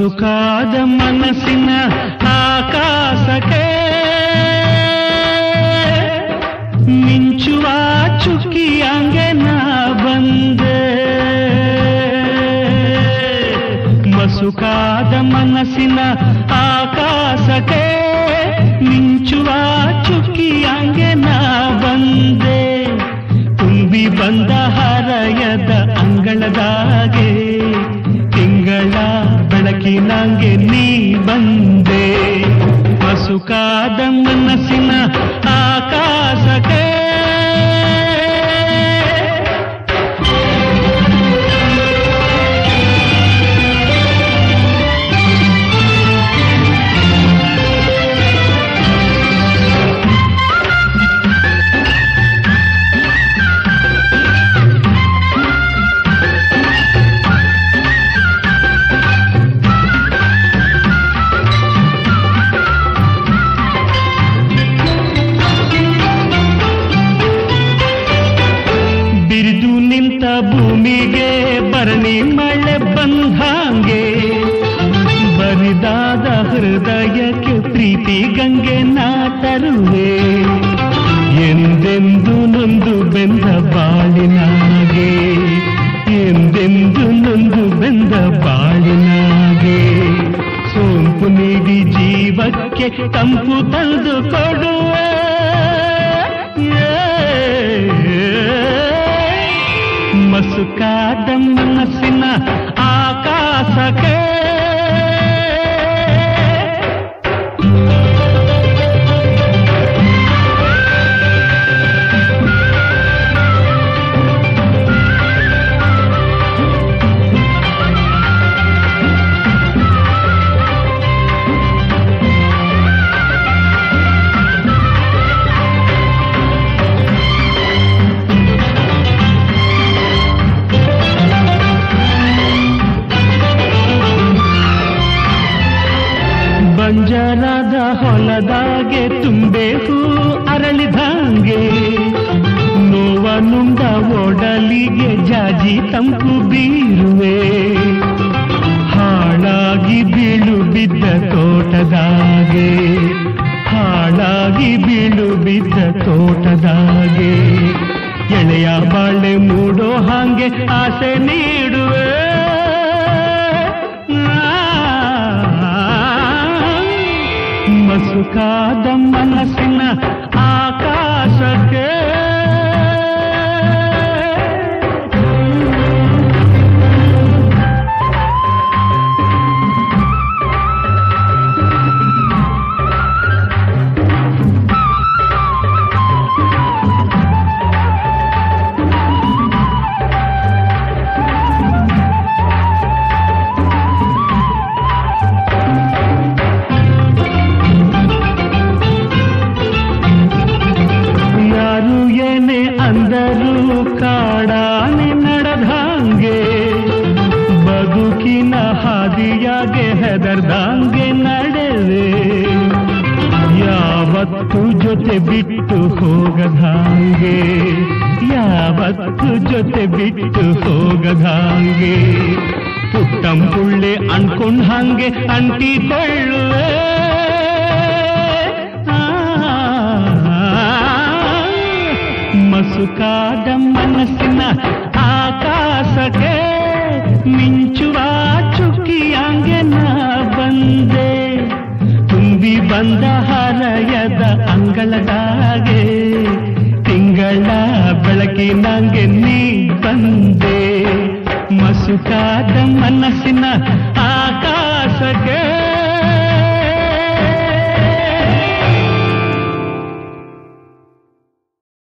ಮಸುಕಾದ ಮನಸ್ಸಿನ ಆಕಾಶಕ್ಕೆ ಮಿಂಚುವ ಚುಕ್ಕಿಯಂಗೆ ನಾ ಬಂದೆ ಮಸುಕಾದ ಮನಸ್ಸಿನ ಆಕಾಶಕ್ಕೆ ಮಿಂಚುವ ಚುಕ್ಕಿಯಂಗೆ ನಾ ಬಂದೆ ತುಂಬಿ ಬಂದ ಹರಯದ ಅಂಗಳದಾಗೆ ತಿಂಗಳ ಬೆಳಕಿನಂಗೆ ನೀ ಬಂದೆ ಮಸುಕಾದ ಮನಸ್ಸಿನ ಆಕಾಶಕ್ಕೆ ಬಿರಿದು ನಿಂತ ಭೂಮಿಗೆ ಬರಣಿ ಮಳೆ ಬಂದಂಗೆ ಬರಿದಾದ ಹೃದಯಕ್ಕೆ ಪ್ರೀತಿ ಗಂಗೆ ನಾ ತರುವೆ ಎಂದೆಂದು ನೊಂದು ಬೆಂದ ಬಾಳಿನಾಗೆ ಎಂದೆಂದು ನೊಂದು ಬೆಂದ ಬಾಳಿನಾಗೆ ಸೋಂಪು ನೀಡಿ ಜೀವಕ್ಕೆ ತಂಪು ತಂದು ಕೊಡುವೆ ಮಸುಕಾದ ಮನಸ್ಸಿನ ಆಕಾಶಕ್ಕೆ ಬಂಜರದ ಹೊಲದಾಗೆ ತುಂಬೆ ಹೂ ಅರಳಿದಂಗೆ ನೋವ ನುಂಡ ಒಡಲಿಗೆ ಜಾಜಿ ತಂಪು ಬೀರುವೆ ಹಾಳಾಗಿ ಬೀಳು ಬಿದ್ದ ತೋಟದಾಗೆ ಹಾಳಾಗಿ ಬೀಳು ಬಿದ್ದ ತೋಟದಾಗೆ ಎಳೆಯ ಬಾಳೆ ಮೂಡೋ ಹಾಗೆ ಆಸೆ ನೀಡುವೆ ಮಸುಕಾದ ಮನಸ್ಸಿನ ಆಕಾಶಕ್ಕೆ ಯಾರು ಏನೇ ಅಂದರು ಕಾಡಾನೆ ನಡೆದಂಗೆ ಬದುಕಿನ ಹಾದಿಯಾಗೆ ಹೆದರ್ದಂಗೆ ನಡೆವೆ ಯಾವತ್ತು ಜೊತೆ ಬಿಟ್ಟು ಹೋಗದಂಗೆ ಯಾವತ್ತು ಜೊತೆ ಬಿಟ್ಟು ಹೋಗದಂಗೆ ಪುಟ್ಟಂಪುಳ್ಳೆ ಅನ್ಕೊಂಡ್ ಹಂಗೆ ಅಂಟಿಕೊಳ್ಳುವೆ ಮಸುಕಾದ ಮನಸ್ಸಿನ ಆಕಾಶಕ್ಕೆ ಮಿಂಚುವ ಚುಕ್ಕಿಯಂಗೆ ನಾ ಬಂದೆ ತುಂಬಿ ಬಂದ ಹರಯದ ಅಂಗಳದಾಗೆ ತಿಂಗಳ ಬೆಳಕಿನಂಗೆ ನೀ ಬಂದೆ ಮಸುಕಾದ ಮನಸ್ಸಿನ